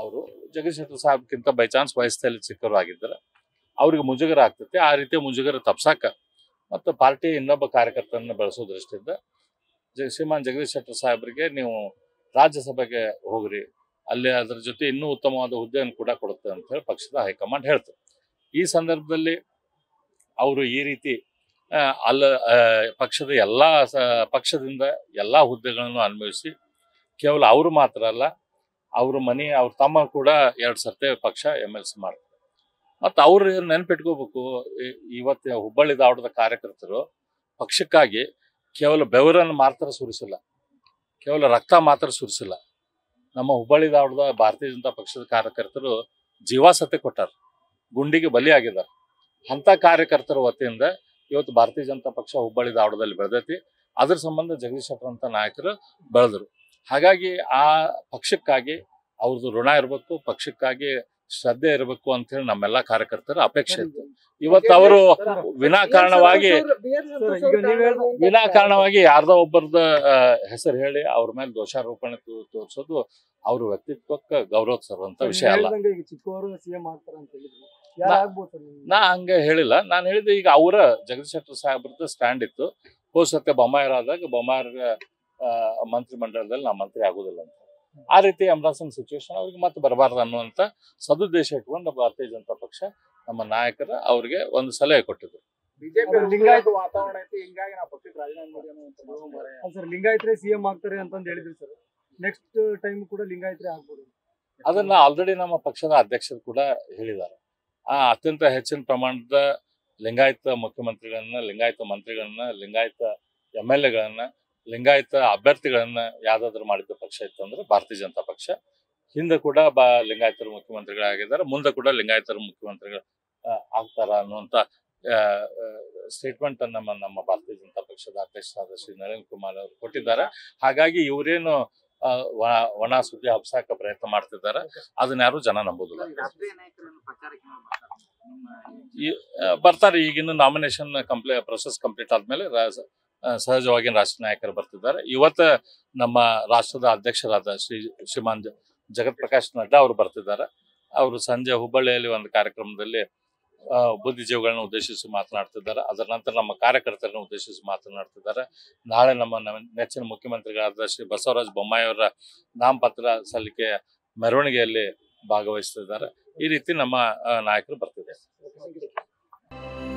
ಅವರು ಜಗದೀಶ್ ಶೆಟ್ಟರ್ ಸಾಹೇಬ್ಗಿಂತ by chance ವಯಸ್ಸಲ್ಲಿ ಚಿಕ್ಕವರು ಆಗಿದ್ದಾರೆ ಅವ್ರಿಗೆ ಮುಜುಗರ ಆಗ್ತೈತಿ ಆ ರೀತಿಯ ಮುಜುಗರ ತಪ್ಸಾಕ ಮತ್ತು ಪಾರ್ಟಿ ಇನ್ನೊಬ್ಬ ಕಾರ್ಯಕರ್ತರನ್ನ ಬೆಳೆಸೋ ದೃಷ್ಟಿಯಿಂದ ಜ ಶ್ರೀಮಾನ್ ಜಗದೀಶ್ ಶೆಟ್ಟರ್ ಸಾಹೇಬರಿಗೆ ನೀವು ರಾಜ್ಯಸಭೆಗೆ ಹೋಗ್ರಿ ಅಲ್ಲಿ ಅದ್ರ ಜೊತೆ ಇನ್ನೂ ಉತ್ತಮವಾದ ಹುದ್ದೆಯನ್ನು ಕೂಡ ಕೊಡುತ್ತೆ ಅಂತ ಹೇಳಿ ಪಕ್ಷದ ಹೈಕಮಾಂಡ್ ಹೇಳ್ತದೆ ಈ ಸಂದರ್ಭದಲ್ಲಿ ಅವರು ಈ ರೀತಿ ಆ, ಅಲ್ಲ ಆ, ಪಕ್ಷದ ಎಲ್ಲ ಸ- ಪಕ್ಷದಿಂದ ಎಲ್ಲ ಹುದ್ದೆಗಳನ್ನು ಅನ್ವಯಿಸಿ ಕೇವಲ ಅವರು ಮಾತ್ರ ಅಲ್ಲ ಅವ್ರ ಮನೆ ಅವ್ರ ತಮ್ಮ ಕೂಡ ಎರಡು ಸರ್ತೆ ಪಕ್ಷ ಎಮ್ ಎಲ್ ಸಿ ಮಾಡ್ತಾರೆ ಮತ್ತು ಅವ್ರು ನೆನ್ಪಿಟ್ಕೋಬೇಕು ಈ- ಇವತ್ತು ಹುಬ್ಬಳ್ಳಿ ಧಾರವಾಡದ ಕಾರ್ಯಕರ್ತರು ಪಕ್ಷಕ್ಕಾಗಿ ಕೇವಲ ಬೆವರನ್ನು ಮಾತ್ರ ಸುರಿಸಿಲ್ಲ ಕೇವಲ ರಕ್ತ ಮಾತ್ರ ಸುರಿಸಿಲ್ಲ ನಮ್ಮ ಹುಬ್ಬಳ್ಳಿ ಧಾರವಾಡದ ಭಾರತೀಯ ಜನತಾ ಪಕ್ಷದ ಕಾರ್ಯಕರ್ತರು ಜೀವಾಸತೆ ಕೊಟ್ಟಾರ ಗುಂಡಿಗೆ ಬಲಿಯಾಗಿದ್ದಾರೆ ಅಂಥ ಕಾರ್ಯಕರ್ತರ ವತಿಯಿಂದ ಇವತ್ತು ಭಾರತೀಯ ಜನತಾ ಪಕ್ಷ ಹುಬ್ಬಳ್ಳಿ ಧಾರವಾಡದಲ್ಲಿ ಬೆಳೆದೈತಿ ಅದ್ರ ಸಂಬಂಧ ಜಗದೀಶ್ ಶೆಟ್ಟರ್ ಅಂತ ನಾಯಕರು ಬೆಳೆದರು ಹಾಗಾಗಿ ಆ ಪಕ್ಷಕ್ಕಾಗಿ ಅವ್ರದ್ದು ಋಣ ಇರಬೇಕು ಪಕ್ಷಕ್ಕಾಗಿ ಶ್ರದ್ಧೆ ಇರಬೇಕು ಅಂತ ಹೇಳಿ ನಮ್ಮೆಲ್ಲ ಕಾರ್ಯಕರ್ತರ ಅಪೇಕ್ಷೆ ಇತ್ತು ಇವತ್ತು ಅವರು ವಿನಾಕಾರಣವಾಗಿ ಸರ್, ಈಗ ನೀವ್ ಹೇಳ್ದ- ವಿನಾಕಾರಣವಾಗಿ ಯಾರ್ದೋ ಒಬ್ಬರದ ಹೆಸರು ಹೇಳಿ ಅವ್ರ ಮೇಲೆ ದೋಷಾರೋಪಣೆ ತೋ- ತೋರ್ಸೋದು ಅವ್ರ ವ್ಯಕ್ತಿತ್ವಕ್ಕೆ ಗೌರವ ತರುವಂತ ಸರ್, ವಿಷಯ ನೀವ್ ಅಲ್ಲ ಹೇಳ್ದಂಗೆ ಈಗ ಚಿಕ್ಕವರು ಸಿಎಂ ಆಗ್ತಾರ ಅಂತ ಹೇಳಿದ್ರು ಯಾರು ನಾ- ಆಗ್ಬೋದು ಸರ್ ನಿಮ್ಗೆ? ನಾ ಹಂಗೆ ಹೇಳಿಲ್ಲ ನಾನು ಹೇಳಿದೆ ಈಗ ಅವರ ಜಗದೀಶ್ ಶೆಟ್ಟರ್ ಸಾಹೇಬ್ರದ್ದು ಸ್ಟ್ಯಾಂಡ್ ಇತ್ತು ಹೋದ್ ಸತ್ಯ ಬೊಮ್ಮಾಯರಾದಾಗ ಬೊಮ್ಮಾಯರ ಮಂತ್ರಿ ಮಂಡಲದಲ್ಲಿ ನಾ ಮಂತ್ರಿ ಆಗೋದಿಲ್ಲ ಅಂತ ಆ ರೀತಿ ಎಂಬ್ರಾಸಿಂಗ್ ಸಿಚುವೇಶನ್ ಅವ್ರಿಗೆ ಮತ್ತೆ ಬರಬಾರ್ದು ಅನ್ನುವಂತ ಸದುದ್ದೇಶ ಇಟ್ಕೊಂಡು ಭಾರತೀಯ ಜನತಾ ಪಕ್ಷ ನಮ್ಮ ನಾಯಕರ ಅವ್ರಿಗೆ ಒಂದು ಸಲಹೆ ಕೊಟ್ಟಿದ್ರು ಬಿಜೆಪಿ ಅದು ಲಿಂಗಾಯತ ವಾತಾವರಣ ಐತಿ ಹಿಂಗಾಗಿ ನಾವು ಪಕ್ಷಕ್ಕೆ ರಾಜೀನಾಮೆ ಮಾಡಿ ಅನ್ನುವಂಥದ್ದು ಅಲ್ಲ ಸರ್ ಲಿಂಗಾಯತರೇ ಸಿಎಂ ಆಗ್ತಾರೆ ಅಂತಂದು ಹೇಳಿದ್ರು ಸರ್ ನೆಕ್ಸ್ಟ್ ಟೈಮ್ ಕೂಡ ಲಿಂಗಾಯತರೇ ಆಗ್ಬೋದು ಅದನ್ನ ಆಲ್ರೆಡಿ ನಮ್ಮ ಪಕ್ಷದ ಅಧ್ಯಕ್ಷರು ಕೂಡ ಹೇಳಿದ್ದಾರೆ ಆ ಅತ್ಯಂತ ಹೆಚ್ಚಿನ ಪ್ರಮಾಣದ ಲಿಂಗಾಯತ ಮುಖ್ಯಮಂತ್ರಿಗಳನ್ನ ಲಿಂಗಾಯತ ಮಂತ್ರಿಗಳನ್ನ ಲಿಂಗಾಯತ ಎಮ್ ಎಲ್ ಎಗಳನ್ನ ಲಿಂಗಾಯತ ಅಭ್ಯರ್ಥಿಗಳನ್ನ ಯಾವ್ದಾದ್ರು ಮಾಡಿದ್ದ ಪಕ್ಷ ಇತ್ತು ಅಂದ್ರೆ ಭಾರತೀಯ ಜನತಾ ಪಕ್ಷ ಹಿಂದೆ ಕೂಡ ಬಾ ಲಿಂಗಾಯತರು ಮುಖ್ಯಮಂತ್ರಿಗಳಾಗಿದ್ದಾರೆ ಮುಂದೆ ಕೂಡ ಲಿಂಗಾಯತರು ಮುಖ್ಯಮಂತ್ರಿಗಳು ಆ, ಆಗ್ತಾರ ಅನ್ನುವಂತ ಸ್ಟೇಟ್ಮೆಂಟ್ ನಮ್ಮ ನಮ್ಮ ಭಾರತೀಯ ಜನತಾ ಪಕ್ಷದ ಅಧ್ಯಕ್ಷರಾದ ಶ್ರೀ ನಳಿನ್ ಕುಮಾರ್ ಅವರು ಕೊಟ್ಟಿದ್ದಾರೆ ಹಾಗಾಗಿ ಇವರೇನು ಆ, ಒಣ- ಒಣ ಸುದ್ದಿ ಹಬ್ಸಾಕ ಪ್ರಯತ್ನ ಮಾಡ್ತಿದ್ದಾರೆ ಅದನ್ನ ಯಾರು ಜನ ನಂಬೋದಿಲ್ಲ ರಾಷ್ಟ್ರೀಯ ನಾಯಕರನ್ನು ಪ್ರಚಾರಕ್ಕೆ ಬರ್ತಾರೆ ನಿಮ್ಮ ಈ ಆ, ಬರ್ತಾರೆ ಈಗಿನ ನಾಮಿನೇಷನ್ ಕಂಪ್ಲೀ ಪ್ರೊಸೆಸ್ ಕಂಪ್ಲೀಟ್ ಆದ್ಮೇಲೆ ರಾ- ಆ, ಸಹಜವಾಗಿ ರಾಷ್ಟ್ರ ನಾಯಕರು ಬರ್ತಿದ್ದಾರೆ ಇವತ್ತ ನಮ್ಮ ರಾಷ್ಟ್ರದ ಅಧ್ಯಕ್ಷರಾದ ಶ್ರೀ ಶ್ರೀಮಾನ್ ಜ- ಜಗತ್ ಪ್ರಕಾಶ್ ನಡ್ಡಾ ಅವರು ಬರ್ತಿದ್ದಾರೆ ಅವರು ಸಂಜೆ ಹುಬ್ಬಳ್ಳಿಯಲ್ಲಿ ಒಂದು ಕಾರ್ಯಕ್ರಮದಲ್ಲಿ ಆ, ಬುದ್ಧಿಜೀವಿಗಳನ್ನ ಉದ್ದೇಶಿಸಿ ಮಾತನಾಡ್ತಿದ್ದಾರೆ ಅದರ ನಂತರ ನಮ್ಮ ಕಾರ್ಯಕರ್ತರನ್ನು ಉದ್ದೇಶಿಸಿ ಮಾತನಾಡ್ತಿದ್ದಾರೆ ನಾಳೆ ನಮ್ಮ ನಮ್ಮ ನೆಚ್ಚಿನ ಮುಖ್ಯಮಂತ್ರಿಗಳಾದ ಶ್ರೀ ಬಸವರಾಜ ಬೊಮ್ಮಾಯಿ ಅವರ ನಾಮಪತ್ರ ಸಲ್ಲಿಕೆ ಮೆರವಣಿಗೆಯಲ್ಲಿ ಭಾಗವಹಿಸ್ತಿದ್ದಾರೆ ಈ ರೀತಿ ನಮ್ಮ ಆ, ನಾಯಕರು ಬರ್ತಿದ್ದಾರೆ